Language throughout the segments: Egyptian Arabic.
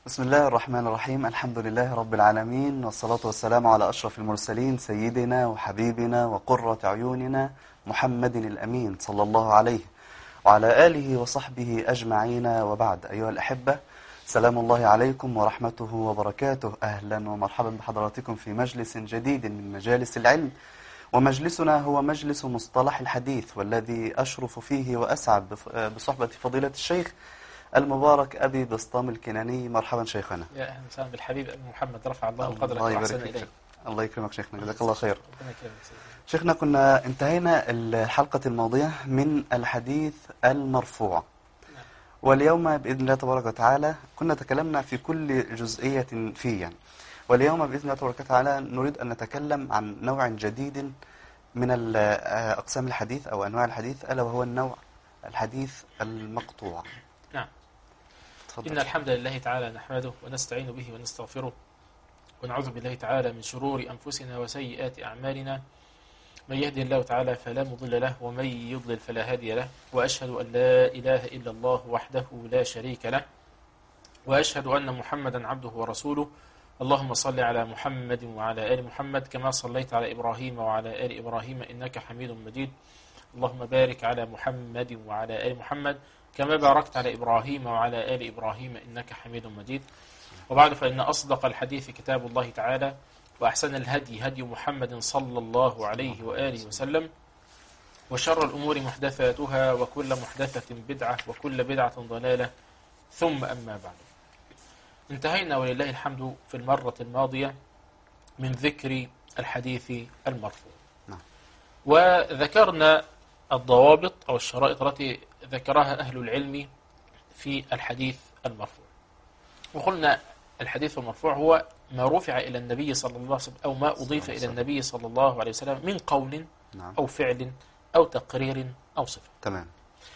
بسم الله الرحمن الرحيم الحمد لله رب العالمين والصلاة والسلام على أشرف المرسلين سيدنا وحبيبنا وقرة عيوننا محمد الأمين صلى الله عليه وعلى آله وصحبه أجمعين وبعد أيها الأحبة سلام الله عليكم ورحمته وبركاته أهلا ومرحبا بحضراتكم في مجلس جديد من مجالس العلم ومجلسنا هو مجلس مصطلح الحديث والذي أشرف فيه وأسعد بف- بصحبة فضيلة الشيخ المبارك أبي بسطام الكناني مرحبا شيخنا يا اهلا وسهلا بالحبيب ابي محمد رفع الله قدرك الله يبارك واحسن فيك اليك الله يكرمك شيخنا جزاك الله خير ربنا يكرمك سيدي. شيخنا كنا انتهينا الحلقة الماضية من الحديث المرفوع واليوم بإذن الله تبارك وتعالى كنا تكلمنا في كل جزئية فيه يعني. واليوم بإذن الله تبارك وتعالى نريد أن نتكلم عن نوع جديد من ال- آه، أقسام الحديث أو أنواع الحديث ألا وهو النوع الحديث المقطوع نعم تفضل إن الحمد لله تعالى نحمده ونستعين به ونستغفره ونعوذ بالله تعالى من شرور أنفسنا وسيئات أعمالنا من يهدي الله تعالى فلا مضل له ومن يضلل فلا هادي له وأشهد أن لا إله إلا الله وحده لا شريك له وأشهد أن محمدا عبده ورسوله اللهم صل على محمد وعلى آل محمد كما صليت على إبراهيم وعلى آل إبراهيم إنك حميد مجيد اللهم بارك على محمد وعلى آل محمد كما باركت على إبراهيم وعلى آل إبراهيم إنك حميد مجيد وبعد فإن أصدق الحديث كتاب الله تعالى وأحسن الهدي هدي محمد صلى الله عليه وآله وسلم وشر الأمور محدثاتها وكل محدثة بدعة وكل بدعة ضلالة ثم أما بعد انتهينا ولله الحمد في المرة الماضية من ذكر الحديث المرفوع نعم. وذكرنا الضوابط أو الشرائط التي ذكرها أهل العلم في الحديث المرفوع وقلنا الحديث المرفوع هو ما رفع إلى النبي صلى الله عليه وسلم أو ما أضيف صلى الله إلى عليه النبي صلى الله عليه وسلم من قول نعم أو فعل أو تقرير أو صفة تمام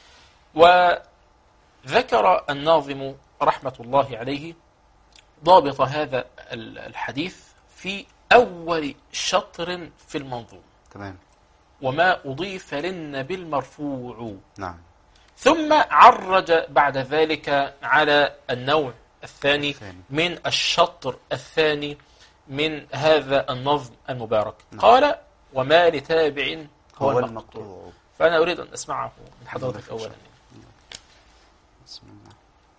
وذكر الناظم رحمة الله عليه ضابط هذا ال- الحديث في أول شطر في المنظوم تمام وما أضيف للنبي المرفوع نعم ثم عرج بعد ذلك على النوع الثاني الثاني. من الشطر الثاني من هذا النظم المبارك نعم. قال وما لتابع هو, هو المقطوع المقطوع فأنا أريد أن أسمعه من حضرتك الله أولا بسم الله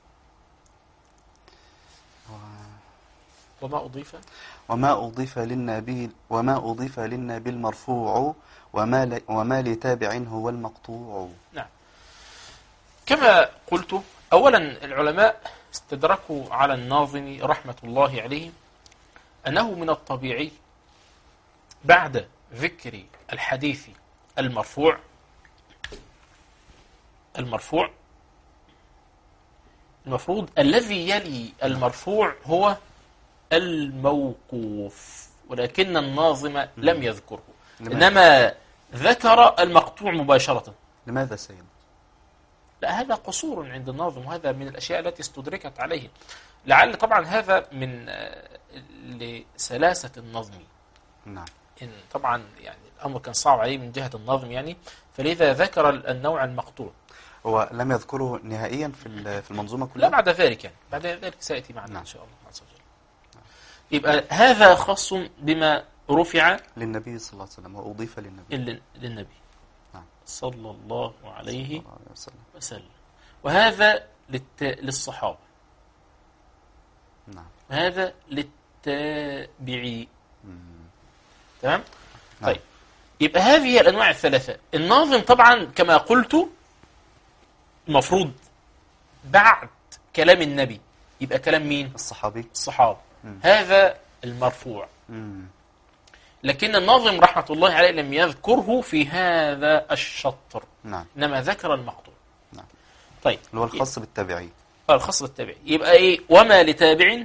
وما أضيف وما أضيف للنبي وما أضيف للنبي المرفوع وما ل... وما لتابع هو المقطوع كما قلت أولا العلماء استدركوا على الناظم رحمة الله عليه أنه من الطبيعي بعد ذكر الحديث المرفوع المرفوع المفروض الذي يلي المرفوع هو الموقوف ولكن الناظم لم يذكره لماذا؟ إنما ذكر المقطوع مباشرة لماذا سيد لا هذا قصور عند الناظم وهذا من الأشياء التي استدركت عليه لعل طبعا هذا من آه، لسلاسة النظم نعم إن طبعا يعني الأمر كان صعب عليه من جهة النظم يعني فلذا ذكر النوع المقطوع هو لم يذكره نهائيا في ال- في المنظومة لا كلها بعد ذلك يعني بعد ذلك سيأتي معنا نعم. إن شاء الله عز وجل يبقى هذا خاص بما رفع للنبي صلى الله عليه وسلم وأضيف للنبي لل- للنبي نعم. صلى الله عليه صلى الله عليه وسلم وسلم وهذا للت... للصحابة نعم وهذا للتابعي مم. تمام نعم. طيب يبقى هذه هي الانواع الثلاثه الناظم طبعا كما قلت المفروض بعد كلام النبي يبقى كلام مين الصحابي الصحابه مم. هذا المرفوع مم. لكن الناظم رحمه الله عليه لم يذكره في هذا الشطر نعم انما ذكر المقطوع نعم. طيب اللي هو الخاص بالتابعي آه، الخاص بالتابع يبقى ايه وما لتابع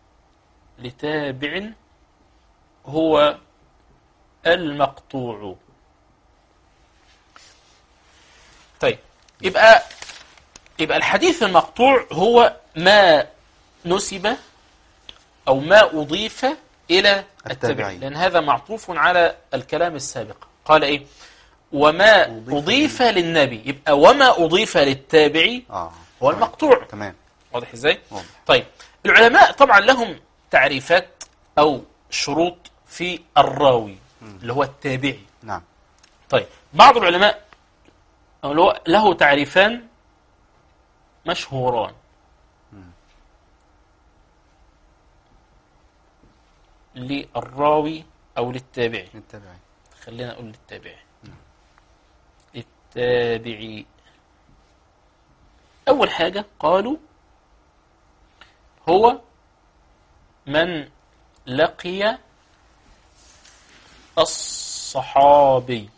لتابع هو المقطوع طيب يبقى يبقى الحديث المقطوع هو ما نسب او ما اضيف الى التابعي التابعي. لان هذا معطوف على الكلام السابق قال ايه وما أضيف اضيف للنبي يبقى وما اضيف للتابعي اه هو المقطوع تمام واضح ازاي واضح طيب العلماء طبعا لهم تعريفات أو شروط في الراوي اللي هو التابعي نعم طيب بعض العلماء أو له- له تعريفان مشهوران للراوي أو للتابعي التابعي خلينا نقول للتابعي للتابعي أول حاجة قالوا هو من لقي الصحابي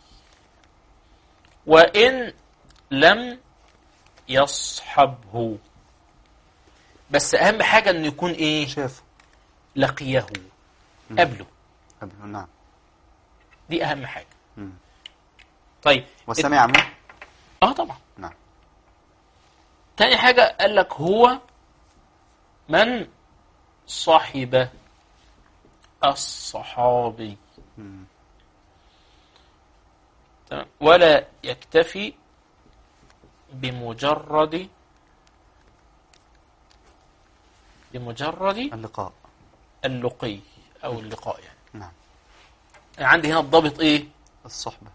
وإن لم يصحبه بس أهم حاجة إنه يكون إيه شافه لقيه قبله قبله نعم دي أهم حاجة مم. طيب وسمع منه اه طبعا نعم تاني حاجة قال لك هو من صحب الصحابي مم. تمام؟ ولا يكتفي بمجرد بمجرد اللقاء اللقي او اللقاء يعني نعم عندي هنا الضابط ايه الصحبة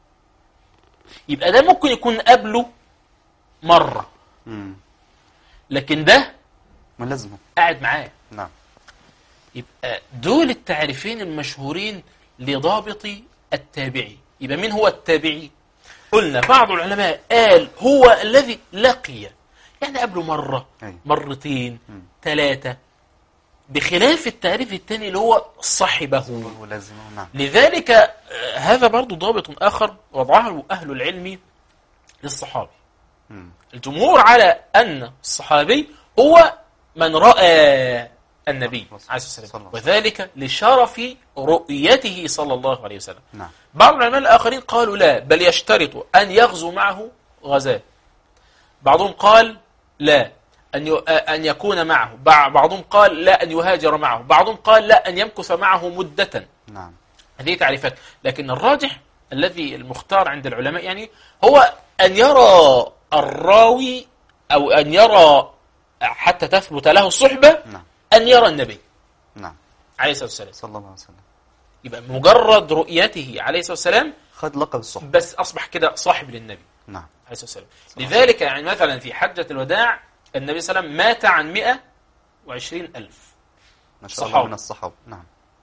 يبقى ده ممكن يكون قبله مرة مم. لكن ده ملازمه قاعد معاه نعم يبقى دول التعريفين المشهورين لضابط التابعي يبقى مين هو التابعي قلنا بعض العلماء قال هو الذي لقي يعني قبله مرة أي. مرتين مم. ثلاثة بخلاف التعريف الثاني اللي هو صحبه ولازمه نعم لذلك آه، هذا برضو ضابط آخر وضعه أهل العلم للصحابي مم. الجمهور على أن الصحابي هو من رأى النبي عليه الصلاة صلى والسلام الله وذلك لشرف رؤيته صلى الله عليه وسلم نعم بعض العلماء الآخرين قالوا لا بل يشترط أن يغزو معه غزاة بعضهم قال لا أن ي- أن يكون معه بع- بعضهم قال لا أن يهاجر معه بعضهم قال لا أن يمكث معه مدة نعم هذه تعريفات لكن الراجح الذي المختار عند العلماء يعني هو أن يرى الراوي أو أن يرى حتى تثبت له الصحبة نعم أن يرى النبي نعم عليه الصلاة والسلام صلى الله عليه وسلم يبقى مجرد رؤيته عليه الصلاة والسلام خد لقب الصحبة بس أصبح كده صاحب للنبي نعم عليه الصلاة والسلام لذلك يعني مثلا في حجة الوداع النبي صلى الله عليه وسلم مات عن 120 ألف ما شاء الله صحابة. من الصحابة نعم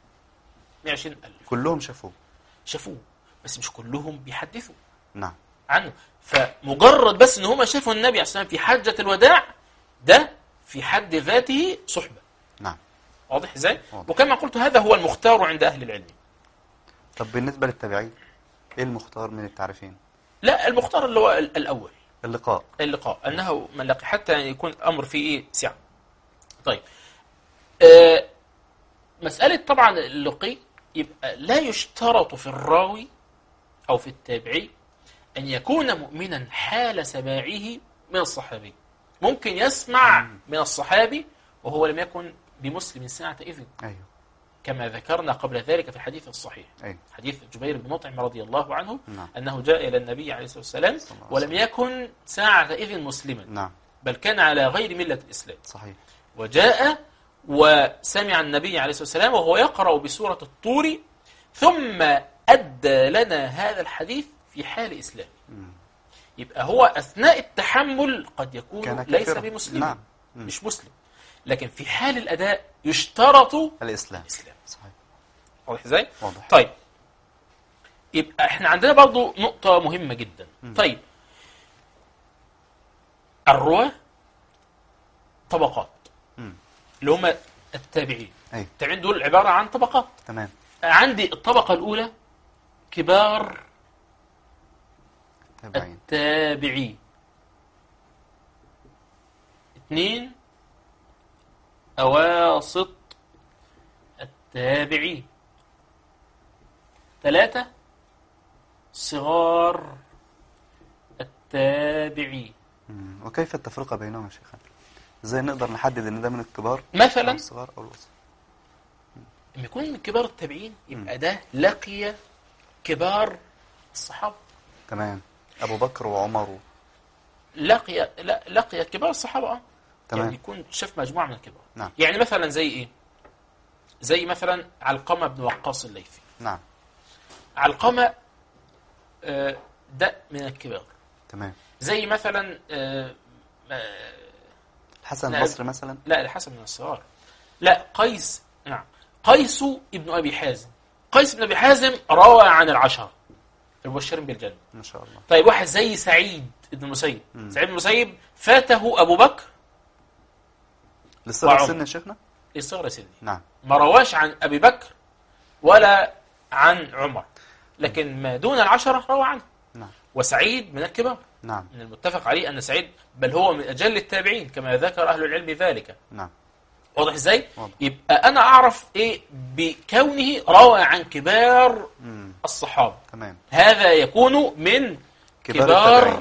120 ألف كلهم شافوه شافوه بس مش كلهم بيحدثوا نعم عنه فمجرد بس ان هم شافوا النبي عليه الصلاه والسلام في حجه الوداع ده في حد ذاته صحبه نعم واضح ازاي واضح. وكما قلت هذا هو المختار عند اهل العلم طب بالنسبة للتابعين ايه المختار من التعريفين لا المختار اللي هو ال- الاول اللقاء اللقاء انه من لقي حتى يكون الامر فيه ايه سعه طيب آه مساله طبعا اللقي يبقى لا يشترط في الراوي او في التابعي ان يكون مؤمنا حال سماعه من الصحابي ممكن يسمع من الصحابي وهو لم يكن بمسلم ساعة إذن ايوه كما ذكرنا قبل ذلك في الحديث الصحيح ايوه حديث جبير بن مطعم رضي الله عنه نعم أنه جاء إلى النبي عليه الصلاة والسلام صلى الله عليه ولم يكن ساعة إذن مسلما نعم بل كان على غير ملة الإسلام صحيح وجاء وسمع النبي عليه الصلاة والسلام وهو يقرأ بسورة الطور ثم أدى لنا هذا الحديث في حال إسلامه مم. يبقى هو أثناء التحمل قد يكون كان ليس كافرا. بمسلم نعم مم. مش مسلم لكن في حال الأداء يشترط الاسلام الإسلام صحيح واضح ازاي؟ واضح طيب يبقى احنا عندنا برضو نقطة مهمة جدا طيب الرواة طبقات مم. اللي هم التابعين ايوه التابعين دول عبارة عن طبقات تمام عندي الطبقة الأولى كبار تابعين التابعين اثنين أواسط التابعين ثلاثة صغار التابعين مم. وكيف التفرقة بينهم يا شيخ ازاي نقدر نحدد ان ده من الكبار مثلا او الصغار او الوسط لما يكون من كبار التابعين يبقى ده لقي كبار الصحابة تمام ابو بكر وعمر و... لقي لا لقي كبار الصحابة اه تمام. يعني يكون شاف مجموعة من الكبار نعم. يعني مثلا زي إيه زي مثلا علقمة بن وقاص الليثي نعم علقمة آه، ده من الكبار تمام زي مثلا آه، آه، الحسن لا. البصري مثلا لا الحسن من الصغار لا قيس نعم قيس ابن أبي حازم قيس بن أبي حازم روى عن العشرة المبشرين بالجنة ما شاء الله طيب واحد زي سعيد بن المسيب مم. سعيد بن المسيب فاته أبو بكر للصغر وعمر. سن يا شيخنا لصغر سنه نعم ما رواش عن أبي بكر ولا عن عمر لكن ما دون العشرة روى عنه نعم وسعيد من الكبار نعم من المتفق عليه أن سعيد بل هو من أجل التابعين كما ذكر أهل العلم ذلك نعم واضح ازاي؟ واضح. يبقى أنا أعرف إيه بكونه روى عن كبار مم. الصحابة تمام هذا يكون من كبار كبار, التابعين.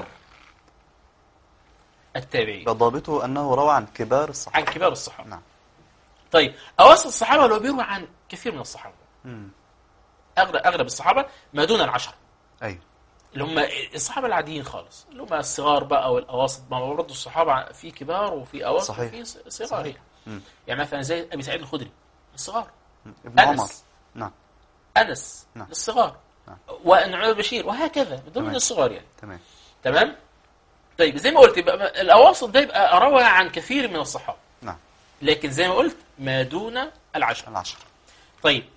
التابعين يبقى ضابطه أنه روى عن كبار الصحابة عن كبار الصحابة نعم طيب أواسط الصحابة لو بيروى عن كثير من الصحابة مم. أغلب أغلب الصحابة ما دون العشرة أيوه اللي هم الصحابة العاديين خالص اللي هم الصغار بقى والأواسط ما هو برضه الصحابة في كبار وفي أواسط صحيح. وفي ص- صغار صحيح. مم. يعني مثلا زي أبي سعيد الخدري الصغار مم. ابن أنس. عمر نعم أنس نعم. للصغار نعم. ونعيم بشير وهكذا من ضمن تمام. الصغار يعني تمام تمام طيب زي ما قلت يبقى الأواسط ده يبقى روى عن كثير من الصحابة نعم لكن زي ما قلت ما دون العشرة العشرة طيب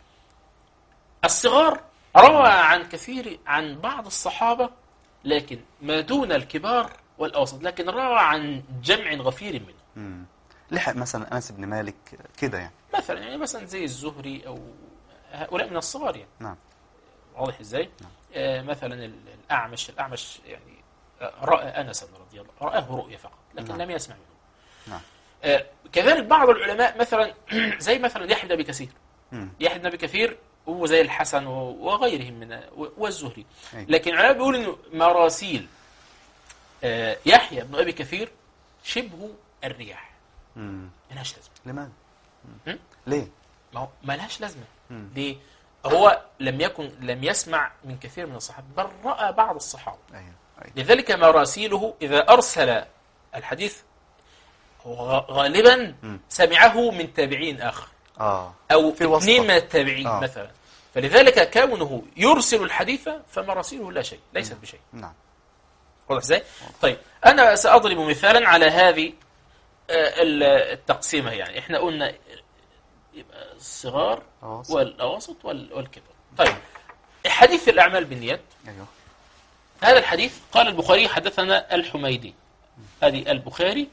الصغار روى عن كثير عن بعض الصحابة لكن ما دون الكبار والأوسط لكن روى عن جمع غفير منهم مم. لحق مثلا أنس بن مالك كده يعني مثلا يعني مثلا زي الزهري أو هؤلاء من الصغار يعني نعم واضح ازاي؟ آه مثلا ال- الأعمش الأعمش يعني آه، رأى أنسا رضي الله رآه رؤية فقط لكن نعم. لم يسمع منه نعم آه كذلك بعض العلماء مثلا زي مثلا يحيى بن أبي كثير مم. يحيى بن ابي كثير هو زي الحسن و- وغيرهم من والزهري أي. لكن العلماء بيقولوا انه مراسيل آه، يحيى بن ابي كثير شبه الرياح مم. ملهاش لازمه لماذا هم؟ مم. ليه ما هو ملهاش لازمه مم. ليه؟ هو لم يكن لم يسمع من كثير من الصحابه بل راى بعض الصحابه أيوه أيوه لذلك مراسيله اذا ارسل الحديث هو غ- غالبا مم. سمعه من تابعين اخر آه أو في واسطة. اثنين من التابعين آه. مثلا فلذلك كونه يرسل الحديث فمراسيله لا شيء ليست بشيء نعم واضح ازاي؟ طيب أنا سأضرب مثالا على هذه آه، ال- التقسيمة يعني احنا قلنا يبقى الصغار أواسط. والأواسط وال- والكبار طيب حديث الأعمال بالنيات أيوه هذا الحديث قال البخاري حدثنا الحميدي هذه البخاري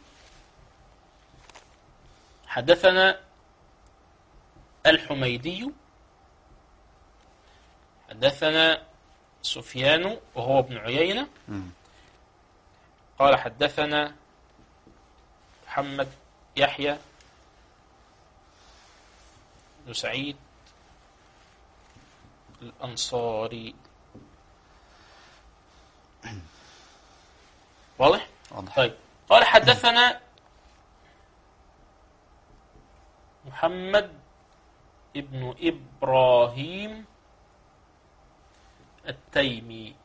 حدثنا الحميدي حدثنا سفيان وهو ابن عيينة مم. قال حدثنا محمد يحيى بن سعيد الأنصاري واضح؟ واضح طيب قال حدثنا محمد ابن إبراهيم التيمي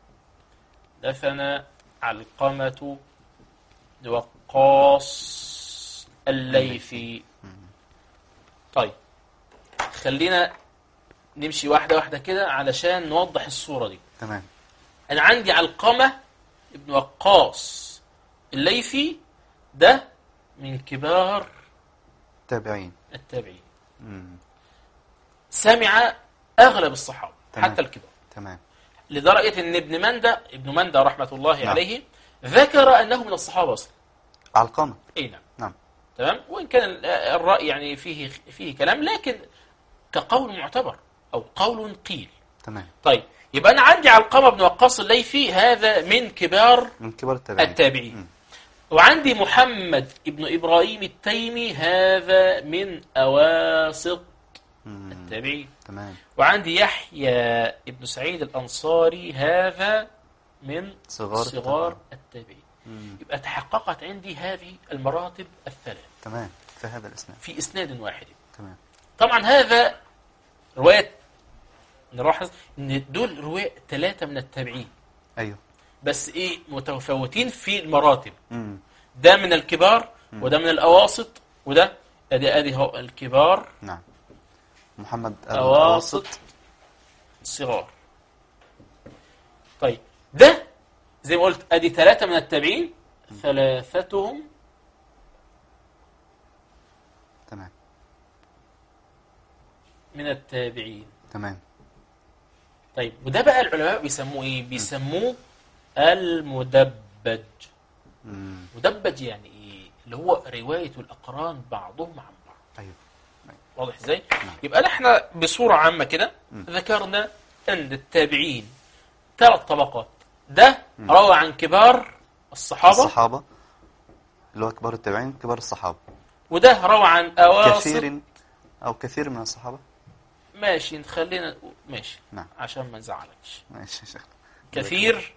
دفن علقمة بن وقاص الليثي طيب خلينا نمشي واحدة واحدة كده علشان نوضح الصورة دي تمام أنا عندي علقمة ابن وقاص الليثي ده من كبار تابعين التابعين مم. سمع أغلب الصحابة تمام. حتى الكبار تمام لدرجة أن ابن مندى ابن مندى رحمة الله نعم. عليه ذكر أنه من الصحابة أصلا علقمة أي نعم نعم تمام وإن كان ال- الرأي يعني فيه فيه كلام لكن كقول معتبر أو قول قيل تمام طيب يبقى أنا عندي علقمة بن وقاص الليثي هذا من كبار من كبار التابعين التابعين مم. وعندي محمد ابن إبراهيم التيمي هذا من أواسط مم. التابعين تمام وعندي يحيى ابن سعيد الأنصاري هذا من صغار صغار التابعين. التابعين مم. يبقى تحققت عندي هذه المراتب الثلاث تمام في هذا الاسناد في إسناد واحد تمام طبعا هذا رواية نلاحظ ان دول رواية ثلاثة من التابعين ايوه بس ايه متفاوتين في المراتب مم. ده من الكبار مم. وده من الأواسط وده ادي ادي هو الكبار نعم محمد أواسط صغار طيب ده زي ما قلت ادي ثلاثة من التابعين ثلاثتهم تمام من التابعين تمام طيب وده بقى العلماء بيسموه ايه بيسموه المدبج مم. مدبج يعني ايه اللي هو رواية الأقران بعضهم عن بعض أيوه واضح ازاي نعم. يبقى احنا بصورة عامة كده مم. ذكرنا ان التابعين ثلاث طبقات ده مم. روى عن كبار الصحابة الصحابة اللي هو كبار التابعين كبار الصحابة وده روى عن أواسط كثير أو كثير من الصحابة ماشي خلينا نقول- ماشي نعم عشان ما نزعلكش ماشي يا شيخ كثير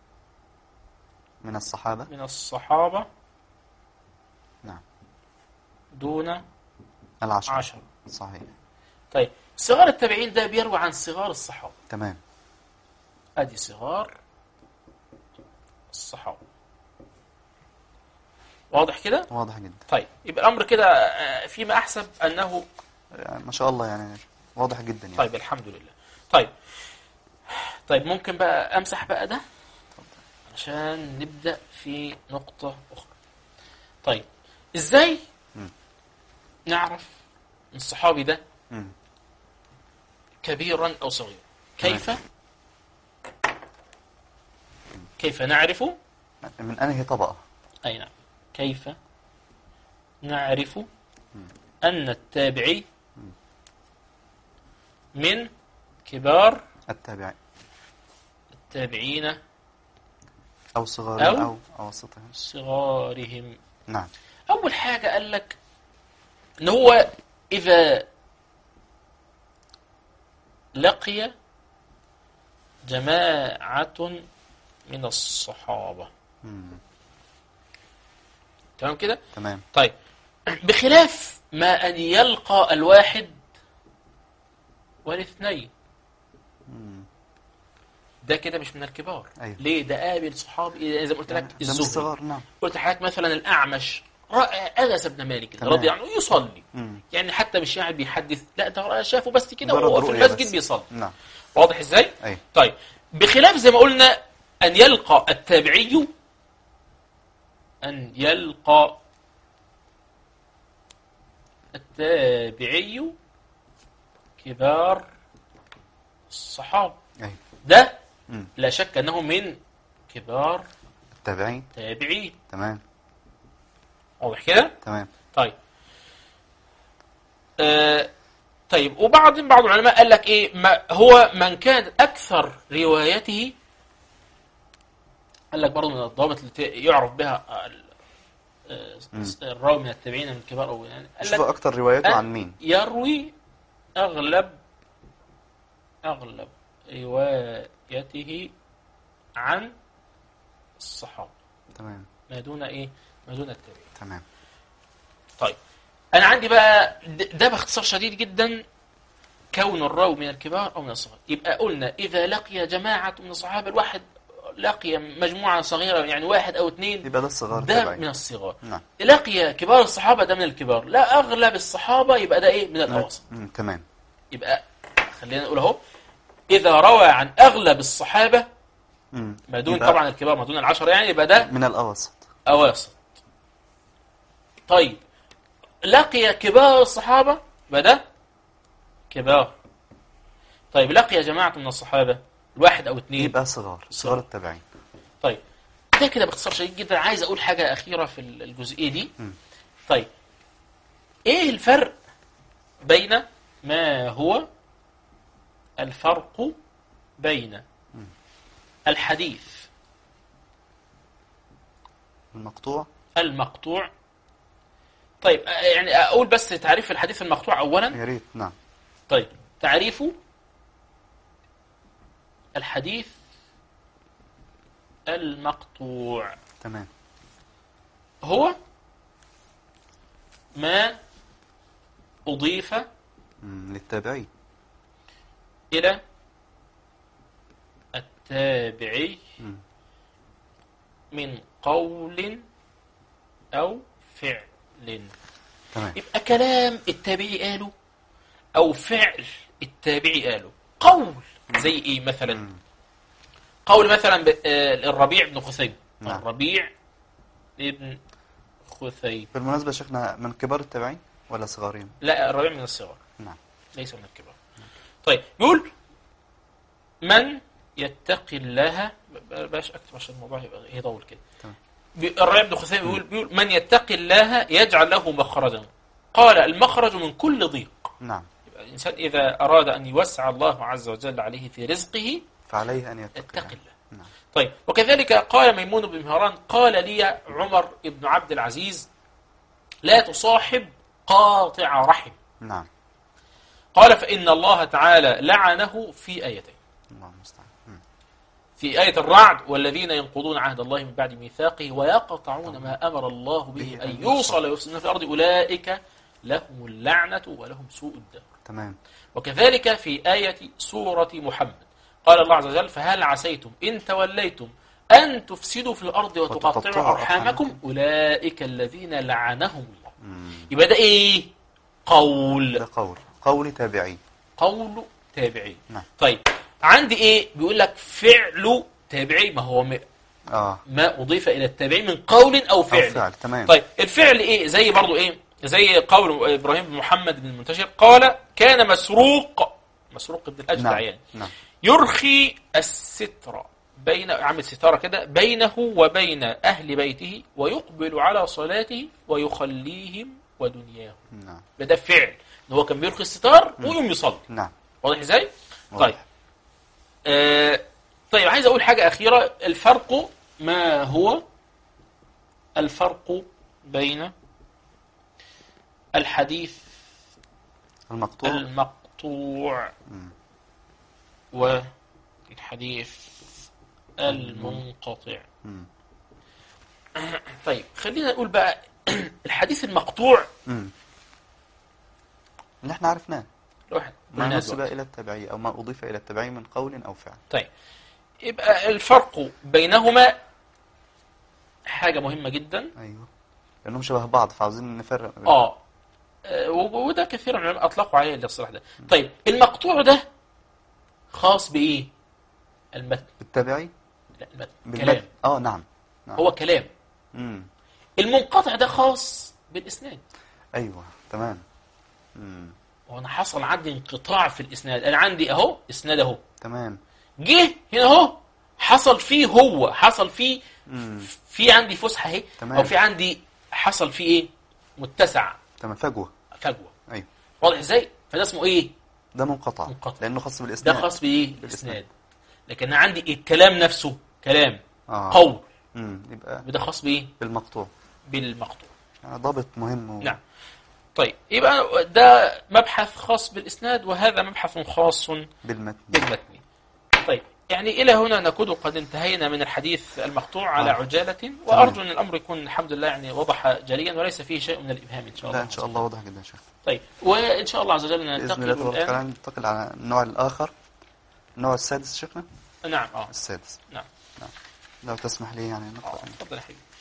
من الصحابة من الصحابة نعم دون العشرة عشرة صحيح طيب صغار التابعين ده بيروي عن صغار الصحابة تمام ادي صغار الصحابة واضح كده واضح جدا طيب يبقى الامر كده آه، فيما احسب انه يعني ما شاء الله يعني واضح جدا يعني طيب الحمد لله طيب طيب ممكن بقى امسح بقى ده عشان نبدا في نقطه اخرى طيب ازاي مم. نعرف ان الصحابي ده مم. كبيرا او صغيرا كيف كيف نعرف من أنهي طبقة أي نعم كيف نعرف أن التابعي من كبار التابعين التابعين أو صغارهم أو- أو أوسطهم صغارهم نعم أول حاجة قال لك إن هو إذا لقي جماعة من الصحابة مم. تمام كده؟ تمام طيب بخلاف ما أن يلقى الواحد والاثنين مم. ده كده مش من الكبار أيوه. ليه ده قابل صحابي زي ما قلت لك ده من الزهري الصغار نعم قلت لحضرتك مثلا الأعمش رأى أنس بن مالك تمام. رضي عنه يصلي مم. يعني حتى مش قاعد بيحدث لا ده رأى شافه بس كده مجرد وهو في رؤية المسجد بس. بيصلي نعم واضح ازاي؟ أي طيب بخلاف زي ما قلنا أن يلقى التابعي أن يلقى التابعي كبار الصحابة أي ده مم. لا شك أنه من كبار التابعين التابعين تمام واضح كده؟ تمام طيب آه طيب وبعض بعض العلماء قال لك ايه ما هو من كان اكثر روايته قال لك برضه من الضوابط التي يعرف بها ال- آه، مم. الراوي من التابعين من الكبار او يعني قال شوف لك أكتر رواياته أن عن مين يروي اغلب اغلب روايته عن الصحابه تمام ما دون ايه ما دون التابعين تمام طيب انا عندي بقى د- ده باختصار شديد جدا كون الراوي من الكبار او من الصغار يبقى قلنا اذا لقي جماعه من الصحابه الواحد لقي مجموعه صغيره يعني واحد او اثنين يبقى ده الصغار ده التابعين من الصغار نعم لقي كبار الصحابه ده من الكبار لا اغلب الصحابه يبقى ده ايه من الاوسط مم. تمام يبقى خلينا نقول اهو اذا روى عن اغلب الصحابه مم. ما دون يبقى طبعا الكبار ما دون العشره يعني يبقى ده من الأوسط أواسط طيب لقي كبار الصحابة بدأ كبار طيب لقي جماعة من الصحابة الواحد أو اثنين يبقى صغار صغار التابعين طيب ده كده باختصار شديد جدا عايز أقول حاجة أخيرة في الجزئية دي مم. طيب إيه الفرق بين ما هو الفرق بين الحديث المقطوع المقطوع طيب آه، يعني اقول بس تعريف الحديث المقطوع اولا يا ريت نعم طيب تعريف الحديث المقطوع تمام هو ما اضيف مم. للتابعين الى التابعي مم. من قول او فعل تمام يبقى كلام التابعي قاله او فعل التابعي قاله قول زي ايه مثلا مم. قول مثلا ب- آه، الربيع بن خثيم نعم. الربيع ابن خثيم بالمناسبة يا شيخنا من كبار التابعين ولا صغارين لا الربيع من الصغار نعم ليس من الكبار طيب يقول من يتقي الله ب- بلاش اكتب عشان الموضوع يبقى يطول كده تمام. بي- الربيع بن خثيم بيقول, بيقول من يتقي الله يجعل له مخرجا قال المخرج من كل ضيق نعم يبقى الإنسان إذا أراد أن يوسع الله عز وجل عليه في رزقه فعليه أن يتقي اتق الله. الله نعم طيب وكذلك قال ميمون بن مهران قال لي عمر بن عبد العزيز لا تصاحب قاطع رحم نعم قال فإن الله تعالى لعنه في آيتين الله المستعان مم. في آية الرعد والذين ينقضون عهد الله من بعد ميثاقه ويقطعون ما أمر الله به به أن أن يوصل ويفسدون في الأرض أولئك لهم اللعنة ولهم سوء الدار تمام وكذلك في آية سورة محمد قال الله عز وجل فهل عسيتم إن توليتم أن تفسدوا في الأرض وتقطعوا وتقطعوا أرحامكم أرحامكم. أولئك الذين لعنهم الله مم. يبقى ده إيه؟ قول ده قول قول تابعي قول تابعي نعم. طيب عندي إيه؟ بيقول لك فعل تابعي ما هو م- اه ما أضيف إلى التابعي من قول أو أو فعل فعل تمام طيب الفعل ايه زي برضو ايه زي قول ابراهيم بن محمد بن المنتشر قال كان مسروق مسروق بن الاجدع نعم يعني نعم يرخي الستر بين عامل ستاره كده بينه وبين اهل بيته ويقبل على صلاته ويخليهم ودنياهم نعم ده, ده فعل ان هو كان بيرخي الستار ويقوم يصلي نعم واضح ازاي واضح. طيب آه طيب عايز اقول حاجه اخيره الفرق ما هو الفرق بين الحديث المقطوع المقطوع مم. والحديث المنقطع مم. طيب خلينا نقول بقى الحديث المقطوع مم. اللي احنا عرفناه الواحد ما قلناه نسب دلوقتي. إلى التبعية أو ما أضيف إلى التبعية من قول أو فعل طيب يبقى الفرق بينهما حاجة مهمة جدا أيوه لأنهم شبه بعض فعاوزين نفرق بينهم. اه آه، و- وده كثير من العلماء اطلقوا عليه الاصطلاح ده طيب المقطوع ده خاص بايه المتن بالتبعي لا المتن بالمد كلام اه نعم نعم هو كلام مم. المنقطع ده خاص بالاسناد أيوه تمام مم. وانا حصل عندي انقطاع في الاسناد انا عندي اهو اسناد اهو تمام جه هنا اهو حصل فيه هو حصل فيه مم. في عندي فسحه اهي تمام. او في عندي حصل فيه ايه متسع تمام فجوة فجوه أيوه واضح ازاي فده اسمه ايه ده منقطع منقطع. لأنه خاص ده بالإسناد خاص بايه بالإسناد. الاسناد لكن أنا عندي الكلام نفسه كلام آه. قول مم. يبقى وده خاص بايه بالمقطوع بالمقطوع يعني ضابط مهم و... نعم طيب يبقى ده مبحث خاص بالاسناد وهذا مبحث خاص بالمتن بالمتن طيب يعني إلى هنا نكون قد انتهينا من الحديث المقطوع على آه. عجالة وأرجو أن الأمر يكون الحمد لله يعني وضح جليا وليس فيه شيء من الإبهام إن شاء الله لا إن شاء الله واضح جدا يا شيخ طيب وإن شاء الله عز وجل بإذن الله ننتقل تبارك الآن وتعالى ننتقل على النوع الآخر النوع السادس شيخنا نعم اه السادس نعم نعم لو تسمح لي يعني آه، نقرأ تفضل يا حبيبي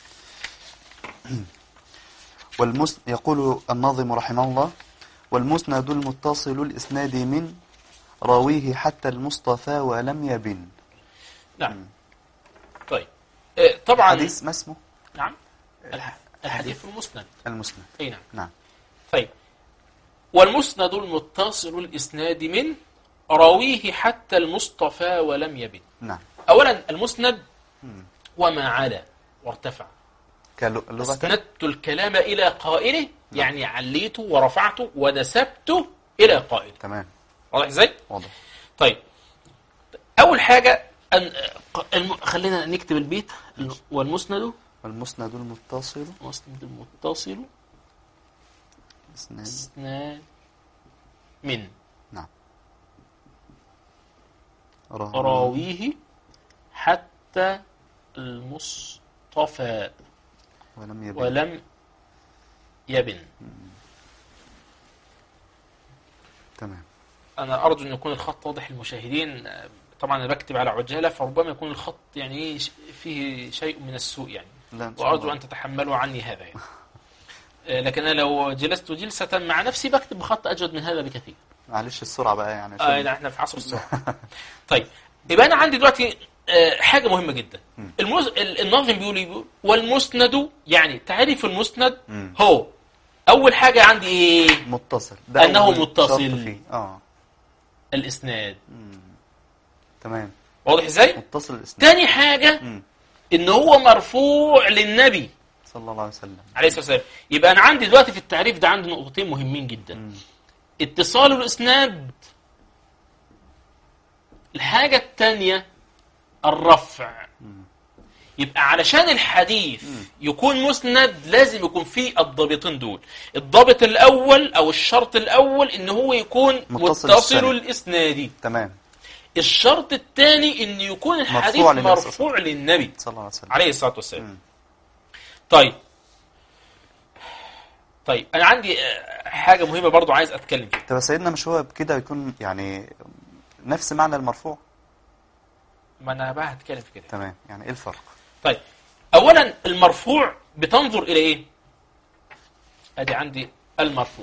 والمس... يقول الناظم رحمه الله والمسند المتصل الإسناد من راويه حتى المصطفى ولم يبن نعم طيب آه، طبعا حديث ما اسمه نعم الح- الحديث المسند المسند أي نعم نعم طيب والمسند المتصل الإسناد من راويه حتى المصطفى ولم يبن نعم أولا المسند مم. وما علا وارتفع كلغة أسندت الكلام إلى قائله يعني عليته ورفعته ونسبته إلى قائله تمام واضح إزاي؟ واضح طيب أول حاجة أن الم... خلينا نكتب البيت والمسند والمسند المتصل المسند المتصل إسناد إسناد من نعم راوي راويه حتى المصطفى ولم يبن ولم يبن تمام أنا أرجو أن يكون الخط واضح للمشاهدين طبعا أنا بكتب على عجالة فربما يكون الخط يعني إيه ش- فيه شيء من السوء يعني لا إن شاء وأرجو الله. أن تتحملوا عني هذا يعني. آه، لكن انا لو جلست جلسه مع نفسي بكتب بخط اجود من هذا بكثير معلش السرعه بقى يعني آه عشان لا، احنا في عصر السرعه طيب يبقى انا عندي دلوقتي آه، حاجه مهمه جدا المز... ال- الناظم بيقول إيه؟ بيقول والمسند يعني تعريف المسند مم. هو اول حاجه عندي ايه متصل ده أنه أول متصل. شرط فيه. اه الاسناد تمام واضح ازاي متصل الاسناد تاني حاجه مم. ان هو مرفوع للنبي صلى الله عليه وسلم عليه الصلاه والسلام يبقى انا عندي دلوقتي في التعريف ده عندي نقطتين مهمين جدا مم. اتصال الاسناد الحاجه الثانيه الرفع يبقى علشان الحديث يكون مسند لازم يكون فيه الضابطين دول الضابط الاول او الشرط الاول ان هو يكون متصل متصل السند. الاسناد تمام الشرط الثاني ان يكون الحديث مرفوع للنبي صلى الله عليه مرفوع للنبي صلى الله عليه وسلم عليه الصلاه والسلام مم. طيب طيب انا عندي آه، حاجه مهمه برضو عايز اتكلم فيها طب يا سيدنا مش هو بكده يكون يعني نفس معنى المرفوع ما انا بقى هتكلم في كده تمام يعني ايه الفرق طيب اولا المرفوع بتنظر الى ايه ادي عندي المرفوع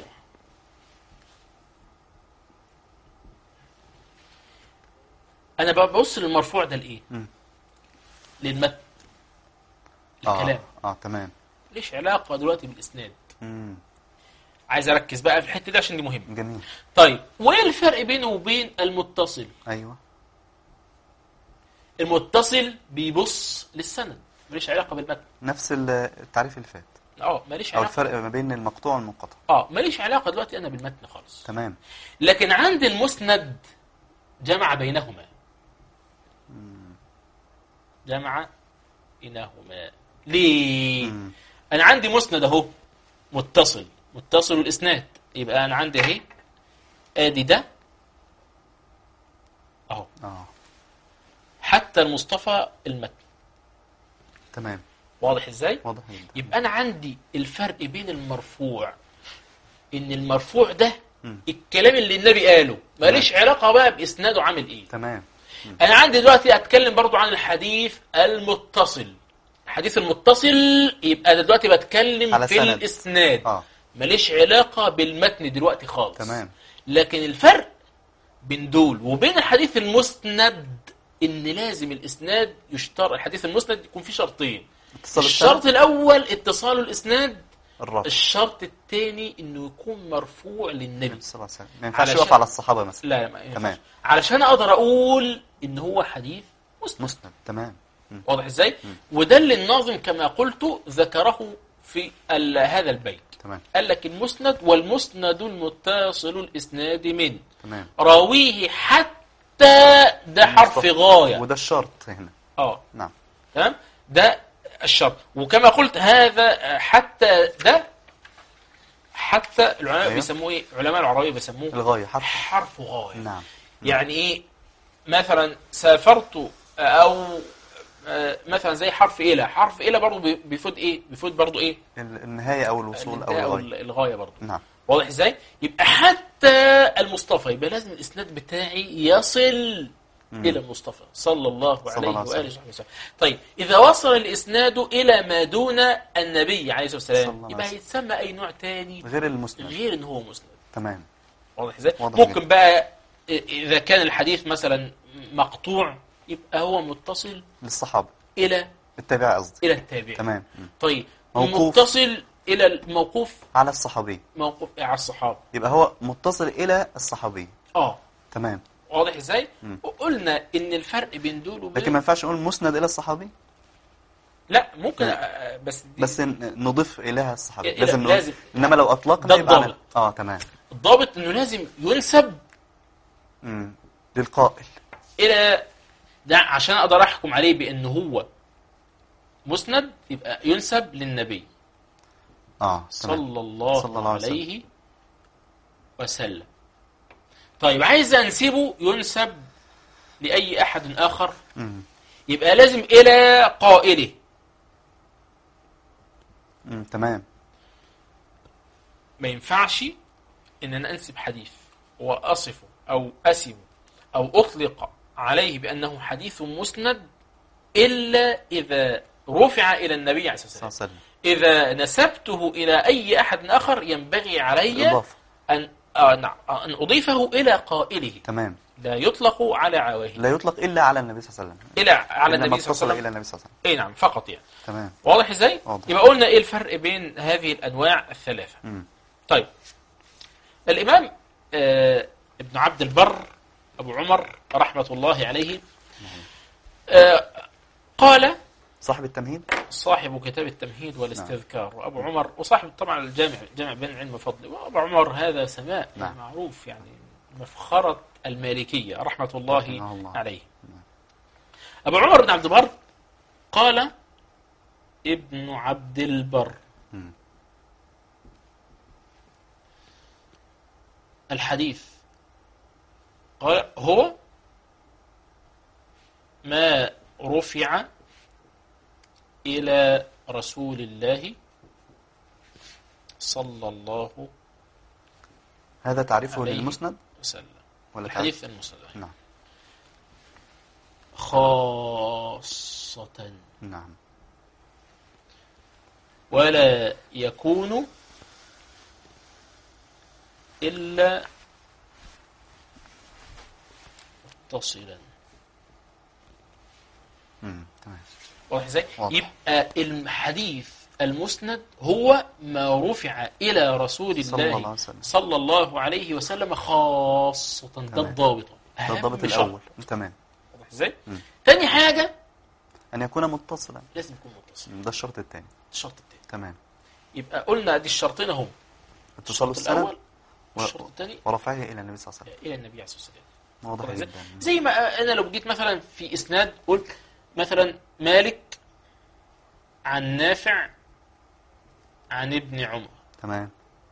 انا ببص للمرفوع ده لايه مم. للمتن الكلام اه اه تمام ليش علاقه دلوقتي بالاسناد مم. عايز اركز بقى في الحته دي عشان دي مهمه جميل طيب وايه الفرق بينه وبين المتصل ايوه المتصل بيبص للسند ماليش علاقه بالمتن نفس ال- التعريف اللي فات اه ماليش او علاقه الفرق ما بين المقطوع والمنقطع اه ماليش علاقه دلوقتي انا بالمتن خالص تمام لكن عندي المسند جمع بينهما جمع بينهما ليه مم. انا عندي مسند اهو متصل متصل الاسناد يبقى انا عندي اهي ادي ده اهو اه حتى المصطفى المتن تمام واضح ازاي واضح جدا يبقى انا عندي الفرق بين المرفوع ان المرفوع ده مم. الكلام اللي النبي قاله ماليش علاقه بقى باسناده عامل ايه تمام انا عندي دلوقتي اتكلم برضو عن الحديث المتصل الحديث المتصل يبقى أنا دلوقتي بتكلم على في سند. الاسناد اه ماليش علاقه بالمتن دلوقتي خالص تمام لكن الفرق بين دول وبين الحديث المسند ان لازم الاسناد يشترط الحديث المسند يكون فيه شرطين اتصال الشرط السند الاول اتصال الاسناد الرفع الشرط الثاني انه يكون مرفوع للنبي صلى الله عليه وسلم ما ينفعش علشان- يقف على الصحابه مثلا لا لا ما ينفعش. تمام. علشان اقدر اقول ان هو حديث مسند مسند تمام مم. واضح ازاي وده اللي الناظم كما قلت ذكره في ال- هذا البيت تمام قال لك المسند والمسند المتصل الاسناد من تمام راويه حتى ده حرف مصطفى. غايه وده الشرط هنا اه نعم تمام ده الشرط وكما قلت هذا حتى ده حتى العلماء أيوه. بيسموه ايه علماء العربيه بيسموه الغاية حرف حرف غايه نعم يعني ايه مثلا سافرت او آه، مثلا زي حرف الى حرف الى برضه بي- بيفيد ايه بيفيد برضه ايه ال- النهاية أو الوصول أو الانتهاء او الغاية الغايه برضه نعم واضح ازاي يبقى حتى المصطفى يبقى لازم الاسناد بتاعي يصل الى المصطفى صلى الله صلى عليه الله عليه واله وصحبه وسلم طيب اذا وصل الاسناد الى ما دون النبي عليه الصلاه صلى والسلام الله يبقى عليه هيتسمى اي نوع تاني غير المسند غير ان هو مسند تمام واضح ازاي واضح ممكن جدا. بقى إ- اذا كان الحديث مثلا مقطوع يبقى هو متصل للصحابة الى التابع قصدي الى التابع تمام مم. طيب موقوف. متصل الى الموقوف على الصحابي موقوف على الصحابه يبقى هو متصل إلى الصحابي اه تمام واضح ازاي مم. وقلنا ان الفرق بين دول وبين لكن ما ينفعش نقول مسند إلى الصحابي لا ممكن لا. آه، بس دي بس ن- نضيف إليها الصحابي إلى- لازم نقول لازم. إنما لو أطلقنا ده يبقى على- الضابط. اه تمام الضابط انه لازم ينسب مم. للقائل الى ده عشان اقدر احكم عليه بانه هو مسند يبقى ينسب للنبي اه صلى تمام الله, صلى الله عليه وسلم. عليه وسلم طيب عايز انسبه ينسب لاي احد اخر مم. يبقى لازم الى قائله مم. تمام ما ينفعش ان انا انسب حديث واصفه او اسمه او اطلق عليه بانه حديث مسند الا اذا رفع الى النبي عليه الصلاه صلى الله والسلام عليه وسلم إذا نسبته إلى أي أحد آخر ينبغي علي إضافة أن آه، نعم، أن أضيفه إلى قائله تمام لا يطلق على عواه لا يطلق إلا على النبي صلى الله عليه وسلم إلى على إنما النبي صلى اتصل الله عليه إلى وسلم النبي صلى الله عليه وسلم أي نعم فقط يعني تمام واضح إزاي؟ واضح. يبقى قلنا إيه الفرق بين هذه الأنواع الثلاثة مم. طيب الإمام آه ابن عبد البر أبو عمر رحمة الله عليه آه قال صاحب التمهيد صاحب كتاب التمهيد والاستذكار وأبو عمر وصاحب طبعا الجامع جامع بين علم وفضل وأبو عمر هذا سماء نعم. معروف يعني مفخرة المالكية رحمة الله رحمه الله. عليه أبو عمر بن عبد البر قال ابن عبد البر مم. الحديث قال هو ما رفع إلى رسول الله صلى الله هذا تعريفه عليه. للمسند وسلم ولا الحديث المسند نعم خاصة نعم ولا يكون إلا متصلا مم. تمام واضح ازاي؟ واضح. يبقى الحديث المسند هو ما رفع إلى رسول صلى الله عليه الله وسلم. صلى الله عليه وسلم خاصة ده تمام. الضابط ده أهم الضابط شرط. الأول تمام واضح ازاي؟ مم. تاني حاجة أن يكون متصلا لازم يكون متصل مم. ده الشرط الثاني الشرط التاني تمام يبقى قلنا ادي الشرطين اهم اتصال الشرط السند الأول و- والشرط الثاني ورفعه إلى النبي صلى الله عليه إلى النبي عليه الصلاة والسلام وسلم واضح واضح ازاي؟ جدا زي ما انا لو جيت مثلا في اسناد قلت مثلا مالك عن نافع عن ابن عمر تمام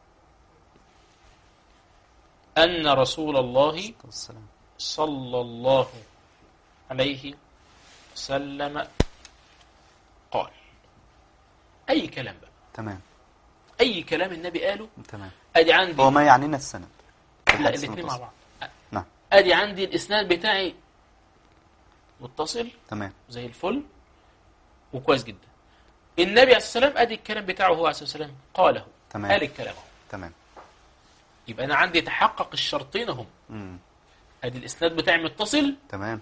ان رسول الله السلام صلى الله عليه وسلم قال اي كلام بقى تمام اي كلام النبي قاله تمام ادي عندي هو ما يعنينا السند لا الحديث الاثنين مع المتصل. بعض نعم ادي عندي الاسناد بتاعي متصل تمام زي الفل وكويس جدا النبي عليه الصلاه والسلام ادي الكلام بتاعه هو عليه الصلاه والسلام قاله تمام. قال الكلام اهو تمام يبقى انا عندي تحقق الشرطين هم مم. ادي الاسناد بتاعي متصل تمام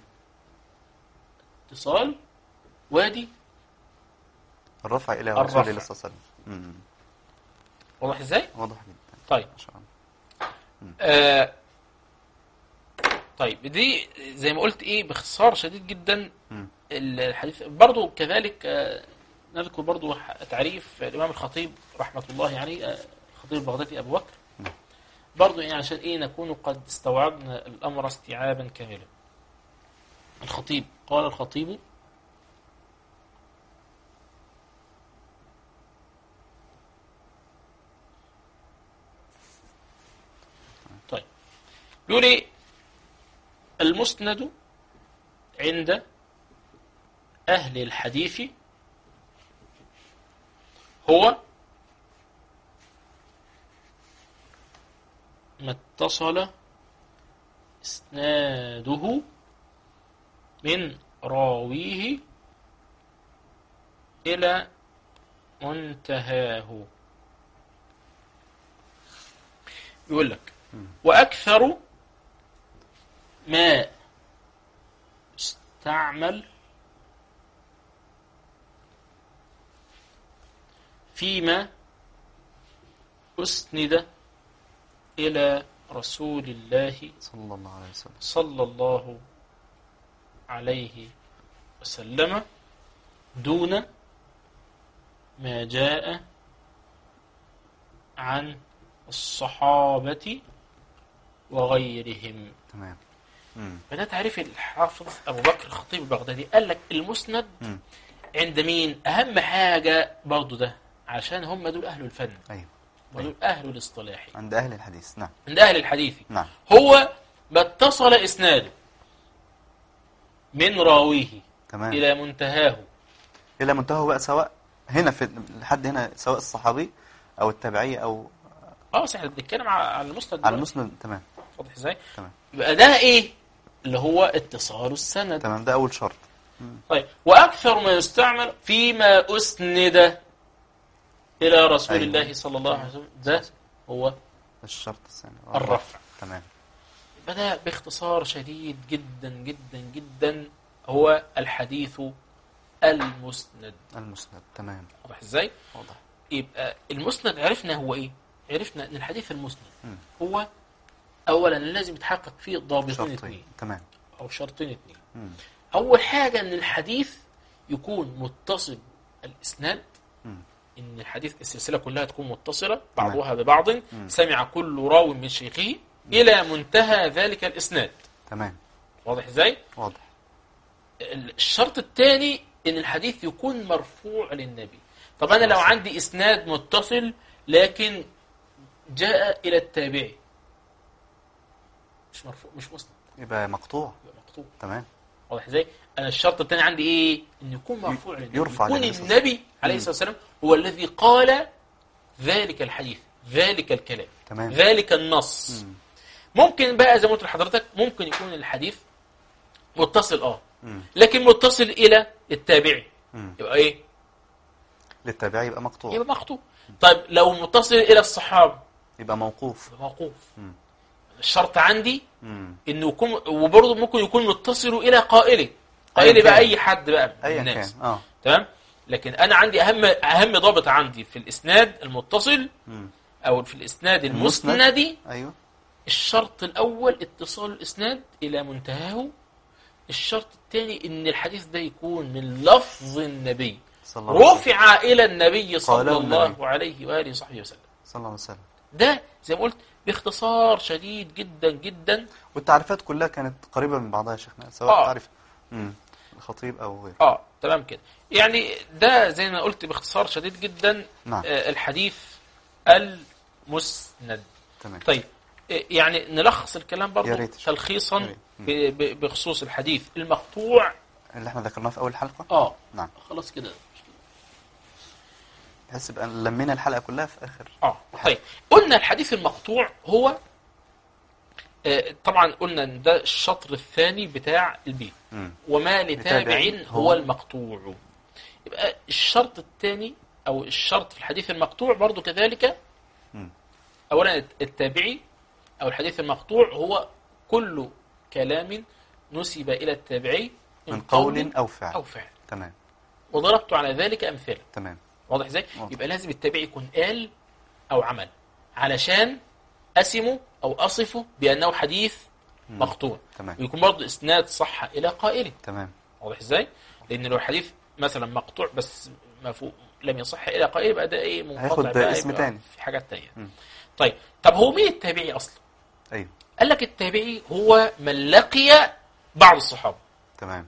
اتصال وادي الرفع إلى الرفع. رسول الله صلى الله عليه وسلم مم. واضح ازاي واضح جدا طيب ما شاء الله آه طيب دي زي ما قلت ايه باختصار شديد جدا مم. الحديث برضو كذلك آه نذكر برضو ح- تعريف الامام الخطيب رحمه الله عليه آه، الخطيب البغدادي ابو بكر نعم. برضو يعني عشان ايه نكون قد استوعبنا الامر استيعابا كاملا الخطيب قال الخطيب طيب بيقول ايه المسند عند أهل الحديث هو ما اتصل إسناده من راويه إلى منتهاه يقول لك وأكثر ما استعمل فيما أسند إلى رسول الله صلى الله عليه وسلم صلى الله عليه وسلم دون ما جاء عن الصحابة وغيرهم تمام مم. فده تعريف الحافظ أبو بكر الخطيب البغدادي قال لك المسند مم. عند مين أهم حاجة برضو ده عشان هم دول أهل الفن أيوه ودول أهل الاصطلاح عند أهل الحديث نعم عند أهل الحديث نعم هو ما اتصل إسناده من راويه تمام إلى منتهاه إلى منتهى بقى سواء هنا في لحد هنا سواء الصحابي أو التابعي أو اه بس احنا بنتكلم على على المسند على دلوقتي. المسند تمام واضح ازاي؟ تمام يبقى ده ايه؟ اللي هو اتصال السند تمام ده أول شرط طيب واكثر ما يستعمل فيما اسند إلى رسول أيوة. الله صلى الله عليه وسلم ده هو الشرط الثاني الرفع تمام بدأ باختصار شديد جدا جدا جدا هو الحديث المسند المسند تمام واضح ازاي؟ واضح يبقى المسند عرفنا هو ايه؟ عرفنا ان الحديث المسند مم. هو اولا لازم يتحقق فيه ضابطين شرطين اثنين تمام او شرطين اثنين مم. اول حاجه ان الحديث يكون متصل الاسناد مم. ان الحديث السلسله كلها تكون متصله تمام. بعضها ببعض مم. سمع كل راو من شيخه الى منتهى ذلك الاسناد تمام واضح ازاي؟ واضح الشرط الثاني ان الحديث يكون مرفوع للنبي طب انا لو صح. عندي اسناد متصل لكن جاء الى التابعي مش مرفوع مش مسند يبقى مقطوع يبقى مقطوع تمام واضح ازاي انا الشرط الثاني عندي ايه ان يكون مرفوع للنبي يرفع يكون للنبي صلى الله عليه النبي عليه الصلاه والسلام هو الذي قال ذلك الحديث ذلك الكلام تمام ذلك النص مم. ممكن بقى زي ما قلت لحضرتك ممكن يكون الحديث متصل اه مم. لكن متصل الى التابعي مم. يبقى ايه للتابعي يبقى مقطوع يبقى مقطوع طيب لو متصل الى الصحابه يبقى موقوف يبقى موقوف مم. الشرط عندي مم. انه يكون وبرضه ممكن يكون متصل الى قائله قائل أيا بقى كان. اي حد بقى من ايا الناس كان اه تمام لكن انا عندي اهم اهم ضابط عندي في الاسناد المتصل مم. او في الاسناد المسند. المسند ايوه الشرط الاول اتصال الاسناد الى منتهاه الشرط الثاني ان الحديث ده يكون من لفظ النبي صلى الله عليه وسلم رفع الى النبي صلى قاله الله النبي. عليه واله وصحبه وسلم صلى الله عليه وسلم ده زي ما قلت باختصار شديد جدا جدا والتعريفات كلها كانت قريبة من بعضها يا شيخنا سواء آه. تعرف مم. الخطيب او غيره اه تمام كده يعني ده زي ما قلت باختصار شديد جدا نعم آه الحديث المسند تمام طيب آه، يعني نلخص الكلام يا برضه ريت. تلخيصا يا ريت. مم. ب- ب- بخصوص الحديث المقطوع اللي احنا ذكرناه في اول الحلقة اه نعم خلاص كده بحس يبقى لمينا الحلقة كلها في اخر اه طيب قلنا الحديث المقطوع هو آه، طبعا قلنا ان ده الشطر الثاني بتاع البيت مم. وما لتابع لتابع هو هو المقطوع يبقى الشرط الثاني او الشرط في الحديث المقطوع برضو كذلك مم. اولا التابعي او الحديث المقطوع هو كل كلام نسب الى التابعي من قول او فعل او فعل تمام وضربت على ذلك امثله تمام واضح ازاي واضح. يبقى لازم التابعي يكون قال او عمل علشان اسمه او اصفه بانه حديث مم. مقطوع تمام ويكون برضه اسناد صح الى قائله تمام واضح ازاي لان لو الحديث مثلا مقطوع بس مفهوم لم يصح الى قائل يبقى ده ايه منقطع هياخد بقى اسم يبقى تاني. في حاجات تانية مم. طيب طب هو مين التابعي اصلا ايوه قال لك التابعي هو من لقي بعض الصحابه تمام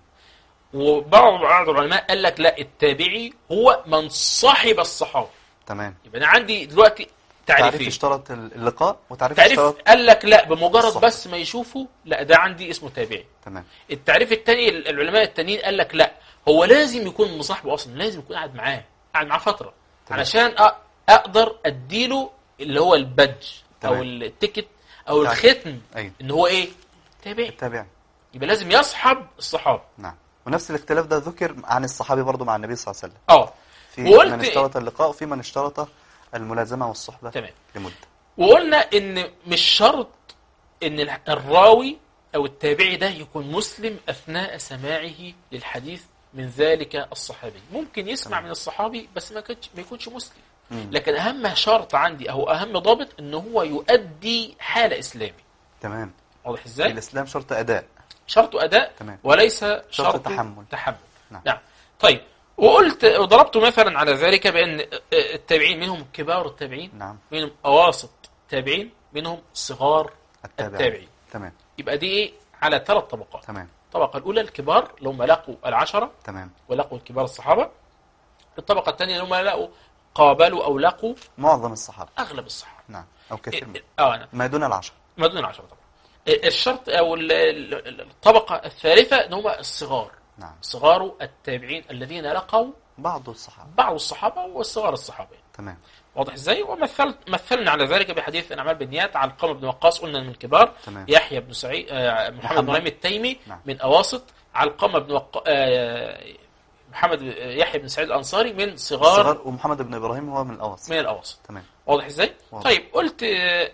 وبعض بعض العلماء قال لك لا التابعي هو من صاحب الصحابه تمام يبقى انا عندي دلوقتي تعريف تعريفين اشترط اللقاء وتعريف تعريف اشترط قال لك لا بمجرد صح. بس ما يشوفه لا ده عندي اسمه تابعي تمام التعريف الثاني العلماء التانيين قال لك لا هو لازم يكون مصاحبه اصلا لازم يكون قاعد معاه قاعد معاه فتره تمام. علشان أ- اقدر اديله اللي هو البادج او تمام. التيكت او تعريف. الختم ايوه ان هو ايه تابعي التابعي يبقى لازم يصحب الصحابه نعم ونفس الاختلاف ده ذكر عن الصحابي برضو مع النبي صلى الله عليه وسلم اه في وقلت- من اشترط اللقاء وفي من اشترط الملازمة والصحبة تمام لمدة وقلنا ان مش شرط ان الح- الراوي او التابعي ده يكون مسلم اثناء سماعه للحديث من ذلك الصحابي ممكن يسمع تمام. من الصحابي بس ما كانش ما يكونش مسلم مم. لكن اهم شرط عندي او اهم ضابط ان هو يؤدي حال اسلامي تمام واضح ازاي الإسلام شرط أداء شرط اداء تمام وليس شرط, تحمل. تحمل نعم. نعم طيب وقلت وضربت مثلا على ذلك بان التابعين منهم كبار التابعين نعم منهم اواسط التابعين منهم صغار التابعي التابعي تمام يبقى دي ايه على ثلاث طبقات تمام الطبقه الاولى الكبار اللي هم لقوا العشره تمام ولقوا الكبار الصحابه الطبقه الثانيه اللي هم لقوا قابلوا او لقوا معظم الصحابة اغلب الصحابه نعم أو كثير منهم اه نعم ما دون العشر ما دون العشره طبعا الشرط او ال- ال- الطبقه الثالثه ان هم الصغار نعم صغار التابعين الذين لقوا بعض الصحابة بعض الصحابه والصغار الصحابه تمام واضح ازاي ومثلت مثلنا على ذلك بحديث الاعمال بالنيات عن علقمه بن وقاص قلنا من الكبار تمام يحيى بن سعيد آه، محمد محمد. بن ابراهيم التيمي نعم. من اواسط علقمه بن وق... آه، محمد يحيى بن سعيد الأنصاري من صغار, صغار ومحمد بن ابراهيم هو من الاوسط من الأوسط تمام واضح ازاي؟ واضح. طيب قلت آه،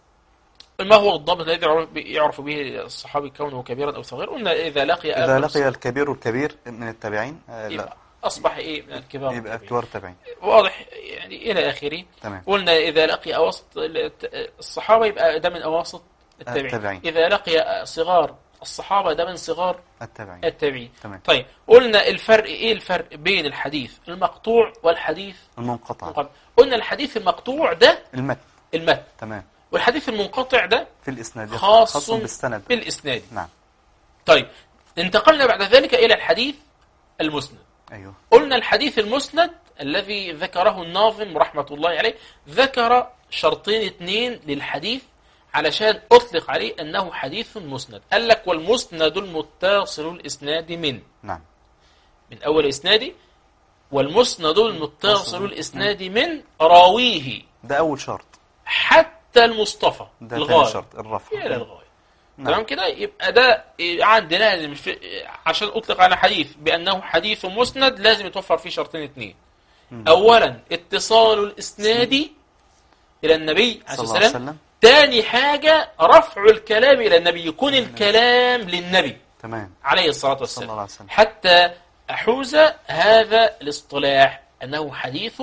ما هو الضابط الذي يعرف- يعرف به الصحابي كونه كبيرا أو صغيرا قلنا إذا لقي اذا آخر لقي الكبير الكبير من التابعين آه، لا يبقى أصبح إيه من الكبار يبقى والكبير. كبار التابعين واضح يعني إلى آخره تمام قلنا إذا لقي أواسط الصحابة يبقى ده من أواسط التابعين التابعين. إذا لقي صغار الصحابة ده من صغار التابعين التابعين تمام طيب قلنا الفرق إيه الفرق بين الحديث المقطوع والحديث المنقطع المنقطع قلنا الحديث المقطوع ده المتن المتن تمام والحديث المنقطع ده في الاسناد خاص خاص بالسند بالإسناد نعم طيب انتقلنا بعد ذلك إلى الحديث المسند ايوه قلنا الحديث المسند الذي ذكره الناظم رحمة الله عليه ذكر شرطين اثنين للحديث علشان أطلق عليه أنه حديث مسند قال لك والمسند المتصل الإسناد من نعم من أول إسنادي والمسند المتصل الإسناد من راويه ده اول شرط حتى المصطفى ده تاني الغاية شرط الرفع إلى الغاية نعم. تمام كده يبقى ده إيه، عندنا لازم في عشان اطلق على حديث بانه حديث مسند لازم يتوفر فيه شرطين اثنين مم. اولا اتصال الاسناد الى النبي عليه صلى الصلاه الله عليه والسلام وسلم تاني حاجه رفع الكلام الى النبي يكون الكلام للنبي تمام عليه الصلاه صلى والسلام الله عليه وسلم حتى احوز هذا الاصطلاح انه حديث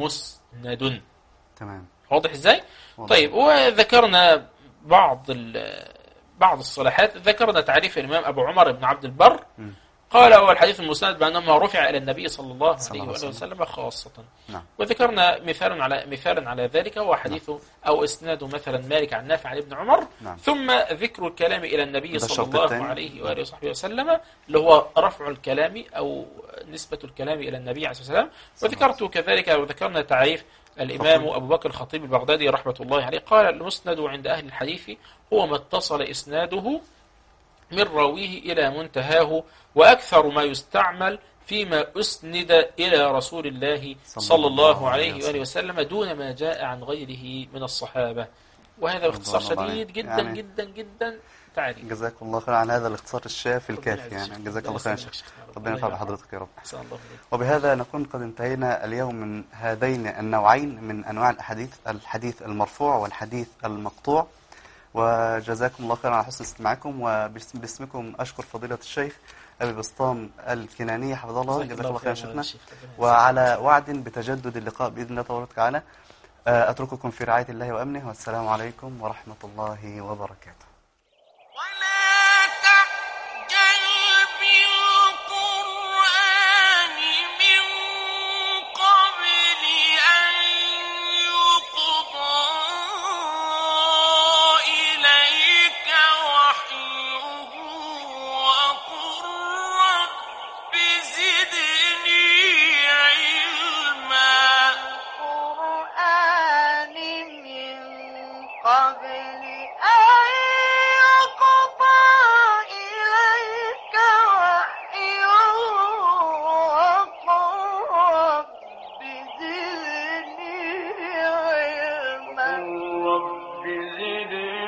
مسند تمام واضح ازاي؟ واضح. طيب وذكرنا بعض ال- بعض الصلاحات ذكرنا تعريف الامام ابو عمر بن عبد البر مم. قال هو الحديث المسند بانما رفع الى النبي صلى الله صلى عليه الله عليه وآله وسلم خاصه نعم وذكرنا مثال على مثالا على ذلك هو حديث او اسناد مثلا مالك عن نافع عن ابن عمر نعم. ثم ذكر الكلام الى النبي ده صلى الشرط الله الثاني. عليه واله وصحبه وسلم اللي هو رفع الكلام او نسبه الكلام الى النبي عليه الصلاه والسلام وذكرت كذلك وذكرنا تعريف الامام ابو بكر الخطيب البغدادي رحمه الله عليه قال المسند عند اهل الحديث هو ما اتصل اسناده من راويه الى منتهاه واكثر ما يستعمل فيما اسند الى رسول الله صلى صلى الله الله عليه عليه واله وسلم دون ما جاء عن غيره من الصحابه وهذا باختصار رضوان الله شديد عليه. جدا يعني- جدا جدا تعريف جزاكم الله خير على هذا الاختصار الشافي الكافي ربنا يعزك. يعني جزاك ربنا الله خير يا يسلمك شيخ شيخنا. ربنا ينفع الله بحضرتك يا رب أحسن الله إليك. وبهذا نكون قد انتهينا اليوم من هذين النوعين من انواع الاحاديث الحديث المرفوع والحديث المقطوع وجزاكم الله خيرا على حسن استماعكم وباسمكم اشكر فضيله الشيخ ابي بسطام الكناني حفظه الله جزاك جزاك الله خيرا خيرا شيخنا يا شيخ. ربنا يسلمك. وعلى وعد بتجدد اللقاء باذن الله تبارك وتعالى آه، اترككم في رعايه الله وامنه والسلام عليكم ورحمه الله وبركاته ولا تعجل بالقرآن من قبل أن يقضى إليك وحيه وقل رب زدني علما القرآن من قبل أن يقضى إليك وحيه وقل رب زدني علما رب زدني